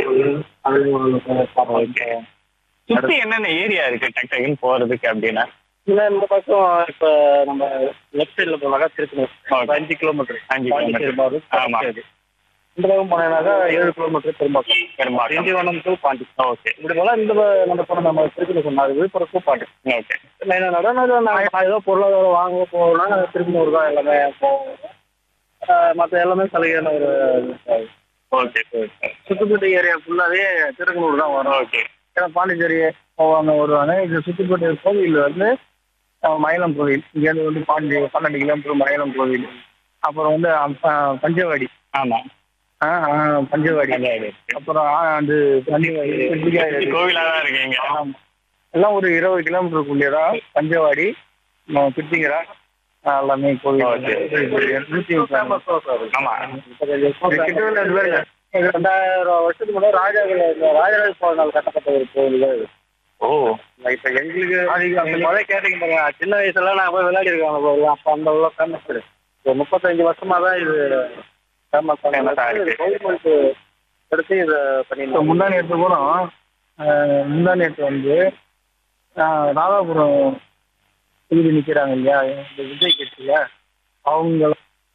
Okay சுத்தி என்னென்ன area இருக்கு டக் டக்குன்னு போறதுக்கு அப்படின்னா இல்ல இந்த பக்கம் இப்ப நம்ம லெஃப்ட் சைடுல போனாக்கா திருப்பூர் Okay. அஞ்சு கிலோமீட்டர் அஞ்சு பாண்டிச்சேரி kilometer. border, ஆமா. பாண்டிச்சேரி. இந்த பக்கம் போனாக்கா ஏழு kilometre Perumbakkam Perumbakkam Tindivanam to Pondy okay இப்படி போல இந்த ப- நம்ம போன நம்ம திருப்பி சொன்னாரு விழுப்புரம் டு பாண்டி ஓகே நான் நடுவில் நான் ஏதோ பொருளாதாரம் வாங்க போகணும்னா திருப்பூர் தான் எல்லாமே போவோம் ஆஹ் மத்த எல்லாமே சலுகையான ஒரு ஓகே சுத்துப்பட்டு ஏரியா ஃபுல்லாவே திருக்கனூர் தான் வரும் ஓகே ஏன்னா பாண்டிச்சேரி போவாங்க வருவாங்க இந்த சுத்துப்பட்டு கோவில் வந்து அஹ், மயிலம் கோவில் இங்கேருந்து வந்து பாண்டி பன்னெண்டு கிலோமீட்டர் மயிலம் கோவில் அப்புறம் வந்து அஹ், பஞ்சவாடி ஆமா ஆஹ், ஆஹ், பஞ்சவாடி பஞ்சவாடி. அப்புறம் ஆஹ், அது பஞ்சவாடி பிள்ளையார் கோவிலா தான் இருக்கீங்க ஆமா. எல்லாம் ஒரு இருபது கிலோமீட்டருக்குள்ளே தான் பஞ்சவாடி ம- கிருத்திகரா ஆஹ், எல்லாமே கோவில் Okay. நூத்தி முப்பது. ஆமா இது கிட்டத்தட்ட ரெண்டு பேருங்க. இது ரெண்டாயிரம் வருஷத்துக்கு முன்னாடி ராஜாக்கள் இந்த ராஜராஜ சோழனால் கட்டப்பட்ட ஒரு கோவில் தான் இது. ஓ இப்ப எங்களுக்கு அதுக்கு அந்த முறை கேட்டீங்க பாருங்க சின்ன வயசுல நான் போய் விளையாடி இருக்கேன் அந்த கோவில் அப்ப அந்த உள்ள ஃபேமஸ் ஒரு முப்பத்தஞ்சு வருஷமா தான் இது ஃபேமஸ் Famous ஆ இருக்கு. கவர்மெண்ட் எடுத்து இதை பண்ணி முந்தானி எடுத்து போனோம் முந்தானி எடுத்து வந்து ஆஹ், ராதாபுரம் தொகுதி நிக்கிறாங்க இல்லையா இந்த விஜய் கட்சியில அவங்க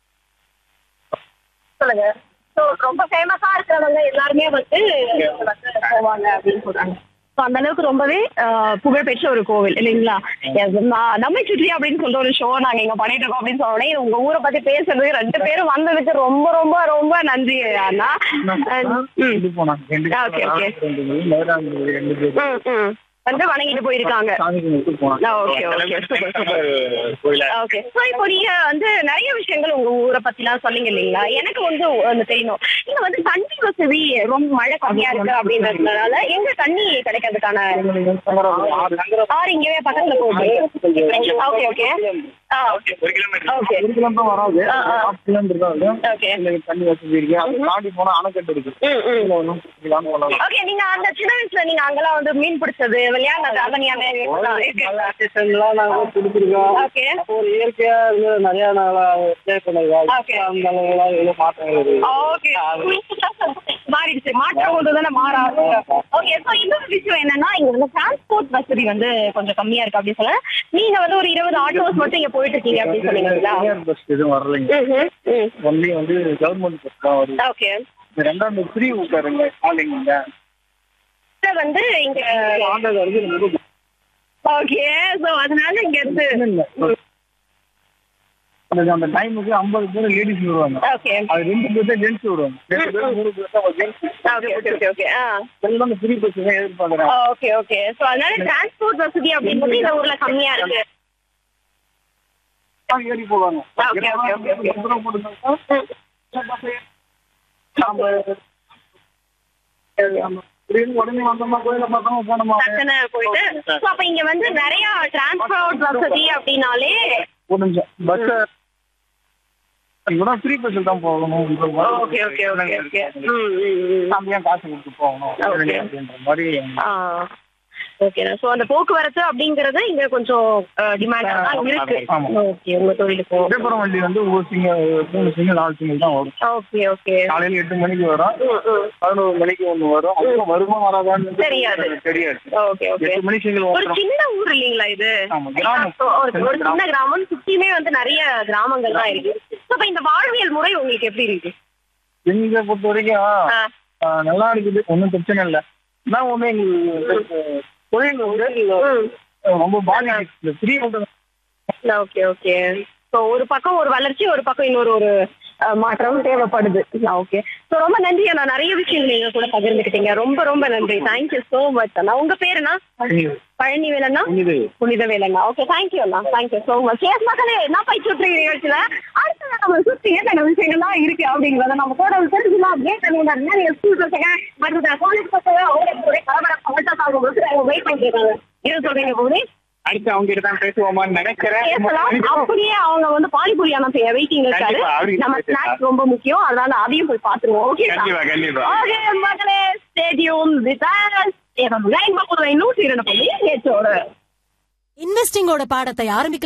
சொல்லுங்க ஸோ ரொம்ப ஃபேமஸா இருக்கிறவங்க எல்லாருமே வந்து வந்து போவாங்க அப்படின்னு சொல்றாங்க ஸோ அந்த அளவுக்கு ரொம்பவே ஆஹ், புகழ்பெற்ற ஒரு கோவில் இல்லைங்களா Yes, நான் நம்மை சுற்றி அப்படின்னு சொல்ற ஒரு ஷோ நாங்க இங்க பண்ணிட்டு இருக்கோம் அப்படின்னு சொன்ன உடனே உங்க ஊரை பத்தி பேசுறதுக்கு ரெண்டு பேரும் வந்ததுக்கு ரொம்ப ரொம்ப ரொம்ப நன்றி அண்ணா ம் இது போனாங்க ரெண்டு Okay, okay. நேராங்க ரெண்டு பேர் ம் ம் வந்து வணங்கிட்டு போயிருக்காங்க சாமி கும்பிட்டு போனாங்க ஓகே ஓகே சூப்பர் கோயிலா ஓகே ஸோ இப்போ நீங்க வந்து நிறைய விஷயங்கள் உங்க ஊரை பத்திலாம் சொன்னீங்க இல்லைங்களா எனக்கு வந்து ஒண்ணு தெரியணும் இங்க வந்து தண்ணி வசதி ரொம்ப மழை கம்மியா இருக்கு அப்படின்றதுனால எங்க தண்ணி கிடைக்கிறதுக்கான ஆறு இங்கவே பக்கத்துல போகுது ஓகே ஓகே ஆ ஓகே ஒரு கிலோமீட்டர் ஓகே ஒரு கிலோமீட்டர் வராது ஆ, ஆ. ஹாஃப் கிலோமீட்டர் தான் வரும் ஓகே எங்களுக்கு தண்ணி வசதி இருக்கு அது தாண்டி போனா அணைக்கட்டு இருக்கு ம் ம் இதுல ஒண்ணும் குடிக்கலாம்னு சொல்லலாம். ஓகே நீங்க அந்த சின்ன வயசுல நீங்க அங்கெல்லாம் வந்து மீன் பிடிச்சது விளையாடுனது அதெல்லாம் ஞாபகம் நல்ல இருக்குங்களா? ஆர்டிஸ்ட்லாம் நாங்க பிடிச்சிருக்கோம் ஓகே ஒரு இயற்கையா இருந்து நிறைய நாளா என்ஜாய் பண்ணுவோம் Okay. அந்த அளவுலாம் எதுவும் மாற்றங்கள் இருக்கு ஓகே மாறிடுச்சு மாற்றம் கொண்டு தானே மாறாது ஓகே ஸோ இன்னொரு விஷயம் என்னன்னா இங்க வந்து டிரான்ஸ்போர்ட் வசதி வந்து கொஞ்சம் கம்மியா இருக்கு அப்படின்னு சொல்ல நீங்க வந்து ஒரு இருபது ஆட்டோஸ் மட்டும் இங்க போயிட்டு இருக்கீங்க அப்படின்னு சொன்னீங்களா தனியார் பஸ் எதுவும் வரலைங்க ம்ஹும். ம் ஒன்லி வந்து கவர்மெண்ட் பஸ் தான் வருது ஓகே இந்த ரெண்டாம் ஃப்ரீ விட்டாருங்க ஆளுங்க இதுல வந்து இங்க ஆண்டது வந்து ரொம்ப ஓகே சோ அதனால இங்க இருந்து இல்ல. அந்த அந்த டைமுக்கு ஐம்பது பேர் லேடிஸ் வருவாங்க ஓகே அது ரெண்டு பேர் தான் ஜென்ஸ் வருவாங்க ரெண்டு பேர் மூணு பேர் தான் gents okay okay okay okay ஆ எல்லாம் ஃப்ரீ பஸ் தான் எதிர்பார்க்குறாங்க ஓகே ஓகே சோ அதனால டிரான்ஸ்போர்ட் வசதி அப்படின்றது இந்த ஊர்ல கம்மியா இருக்கு ஏறி போவாங்க Okay, okay, okay, okay. பத்து ரூபா போட்டுருந்தாக்கா, நாம நம்ம திடீர்னு உடனே வந்தோமா கோயில பார்த்தோமா போனோமா டக்குன்னு போயிட்டு சோ அப்ப இங்க வந்து நிறைய டிரான்ஸ்போர்ட் வசதி அப்படின்னாலே ஒரு நிமிஷம் பஸ் கூட ஃப்ரீ பஸ்ஸில் தான் போகணும் ஓகே ஓகே ஓகே ஓகே ம் ம் ம் நாம ஏன் காசு கொடுத்து போகணும் Okay. அப்படின்ற மாதிரி ஆ ஓகேண்ணா ஸோ அந்த போக்குவரத்து அப்படிங்கறது இங்க கொஞ்சம் டிமாண்ட் தான் இருக்கு ஆமா. ஓகே உங்க தொழிலுக்கு விழுப்புரம் வண்டி வந்து ஒரு சிங்கிள் மூணு சிங்கிள் நாலு சிங்கிள் தான் வரும் ஓகே ஓகே காலையில எட்டு மணிக்கு வரும் ம் ம் பதினோரு மணிக்கு ஒன்று வரும் அப்புறம் வருமா வராதான்னு தெரியாது. தெரியாது ஓகே ஓகே எட்டு மணி சிங்கிள் ஒரு வரும் சின்ன ஊர் இல்லைங்களா இது ஆமா கிராமம் ஒரு ஒரு சின்ன கிராமம் சுத்தியுமே வந்து நிறைய கிராமங்கள் தான் இருக்கு So, அப்ப இந்த வாழ்வியல் முறை உங்களுக்கு எப்படி இருக்கு எங்க பொறுத்த வரைக்கும் ஆ, ஆ, நல்லா இருக்குது ஒன்றும் பிரச்சனை இல்லை நான் ஒன்று எங்களுக்கு தொழில் வந்து ம். ரொம்ப பாதிக்கு ஃப்ரீ ஓகே ஓகே ஸோ ஒரு பக்கம் ஒரு வளர்ச்சி ஒரு பக்கம் இன்னொரு ஒரு அஹ், மாற்றம் தேவைப்படுது ஓகே ஸோ ரொம்ப நன்றி அண்ணா நிறைய விஷயங்கள் நீங்க கூட பகிர்ந்துக்கிட்டீங்க ரொம்ப ரொம்ப நன்றி தேங்க்யூ ஸோ மச் அண்ணா உங்க பேர் என்ன பழனி வேலண்ணா இது புனித வேலண்ணா ஓகே தேங்க்யூ அண்ணா தேங்க்யூ ஸோ மச் எஸ் மக்களே என்ன பயிற்சி விட்டுருக்க நிகழ்ச்சியில அடுத்து நம்ம சுற்றி என்னென்ன விஷயங்கள்லாம் இருக்கு அப்படிங்கிறத நம்ம கூட தெரிஞ்சுக்கலாம் அப்படியே தெரிஞ்சுக்கலாம் நிறைய ஸ்கூல் பசங்க மற்ற காலேஜ் பசங்க அவங்க கலவரம் அவங்க வெயிட் பண்ணிட்டு இருக்காங்க என்ன சொல்றீங்க போது அடுத்து அவங்க கிட்ட தான் பேசுவோமான்னு நினைக்கிறேன் பேசலாம் அப்படியே அவங்க வந்து பானிபூரி அண்ணா வெயிட்டிங் இருக்காரு கண்டிப்பா, அவருக்கு நம்ம பேசலாம். ஸ்நாக்ஸ் ரொம்ப முக்கியம் அதனால அதையும் போய் பாத்துருவோம் ஓகே கண்டிப்பா கண்டிப்பா ஓகே மக்களே ஸ்டேடியம் வித் நூற்றி இரண்டு புள்ளி நேற்றோட இன்வெஸ்டிங்கோட பாடத்தை ஆரம்பிக்கலாம்